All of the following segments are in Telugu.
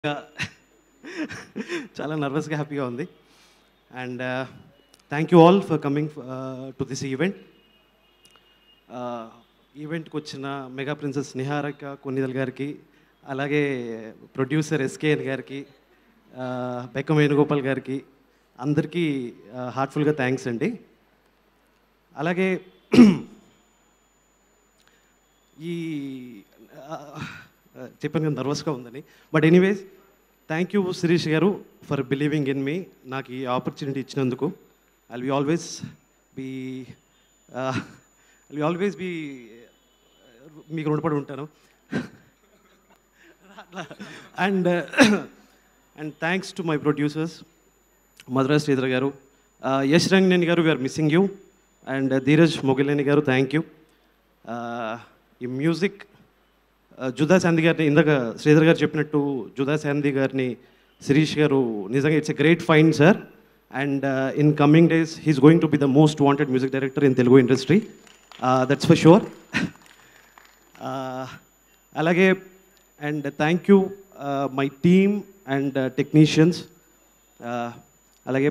చాలా నర్వస్గా హ్యాపీగా ఉంది and thank you all for coming to this event ఈవెంట్కి వచ్చిన మెగా ప్రిన్సెస్ నిహారిక కొన్నిదల్ గారికి అలాగే ప్రొడ్యూసర్ ఎస్కేఎన్ గారికి బెక్కం వేణుగోపాల్ గారికి అందరికీ హార్ట్ఫుల్గా థ్యాంక్స్ అండి అలాగే ఈ ఆ, ఆ, చెప్పాను కదా నర్వస్గా ఉందని but anyways thank you Sirish garu for believing in me నాకు ఈ ఆపర్చునిటీ ఇచ్చినందుకు I be always be I be always be మీకు రుణపడి ఉంటాను and and thanks to my producers Madhura Sridhar garu Yash Ranganeni garu we're missing you and Dheeraj Mogileni garu thank you ఈ మ్యూజిక్ జుదా శాంతి గారిని ఇందాక శ్రీధర్ గారు చెప్పినట్టు జుదా శాంతి గారిని శిరీష్ గారు నిజంగా it's a great fine sir and in coming days he's going to be the most wanted music director in Telugu industry that's for sure అలాగే and thank you my team and technicians అలాగే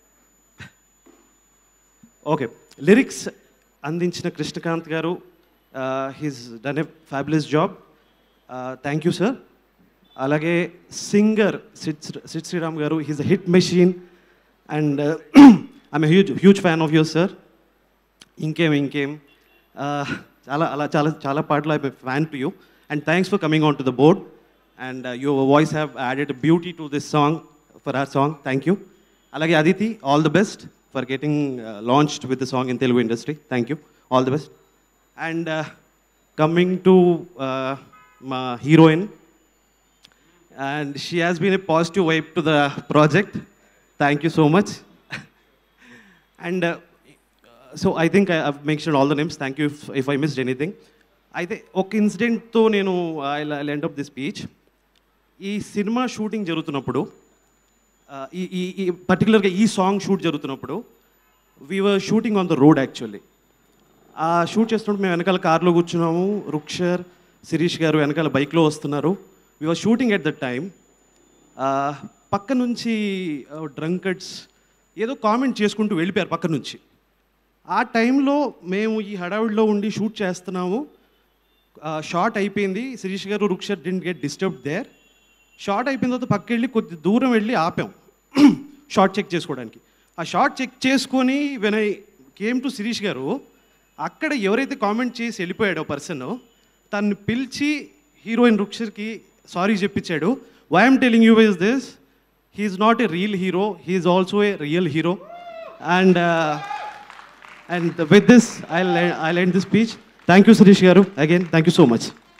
ఓకే లిరిక్స్ అందించిన Krishnakanth garu he's done a fabulous job thank you sir అలాగే singer Sid Sid Sriram garu he's a hit machine and I'm huge huge fan of your sir ఇంకేం ఇంకేం Uh, చాలా అలా చాలా చాలా పాటలు I fan to you and thanks for coming on to the board and your voice have added beauty to this song for our song thank you అలాగే Aditi all the best for getting launched with the song in Telugu industry thank you all the best and coming to మా heroine and she has been a positive vibe to the project. Thank you so much. and uh, so I think I, I've mentioned all the names. Thank you if, if I missed anything. అయితే ఒక ఇన్సిడెంట్తో నేను I end up the speech ఈ సినిమా షూటింగ్ జరుగుతున్నప్పుడు ఆ, ఈ ఈ ఈ పర్టికులర్గా ఈ సాంగ్ షూట్ జరుగుతున్నప్పుడు we were shooting on the road actually ఆ షూట్ చేస్తున్నప్పుడు మేము వెనకాల కార్లో కూర్చున్నాము రుక్షర్ శిరీష్ గారు వెనకాల బైక్లో వస్తున్నారు we were shooting at the time పక్క నుంచి డ్రంకర్డ్స్ ఏదో కామెంట్ చేసుకుంటూ వెళ్ళిపోయారు పక్క నుంచి ఆ టైంలో మేము ఈ హడావిడిలో ఉండి షూట్ చేస్తున్నాము షార్ట్ అయిపోయింది శిరీష్ గారు Rukshar didn't get disturb there shot అయిపోయిన తర్వాత పక్క వెళ్ళి కొద్ది దూరం వెళ్ళి ఆపాం షార్ట్ చెక్ చేసుకోవడానికి ఆ షార్ట్ చెక్ చేసుకొని when I came to Shirish గారు అక్కడ ఎవరైతే కామెంట్ చేసి వెళ్ళిపోయాడో పర్సన్ తను పిలిచి హీరోయిన్ రుక్షర్కి సారీ చెప్పించాడు why I'm telling you is this he's not a real hero he's also a real hero and and with this I I end this speech thank you Sirish గారు again thank you so much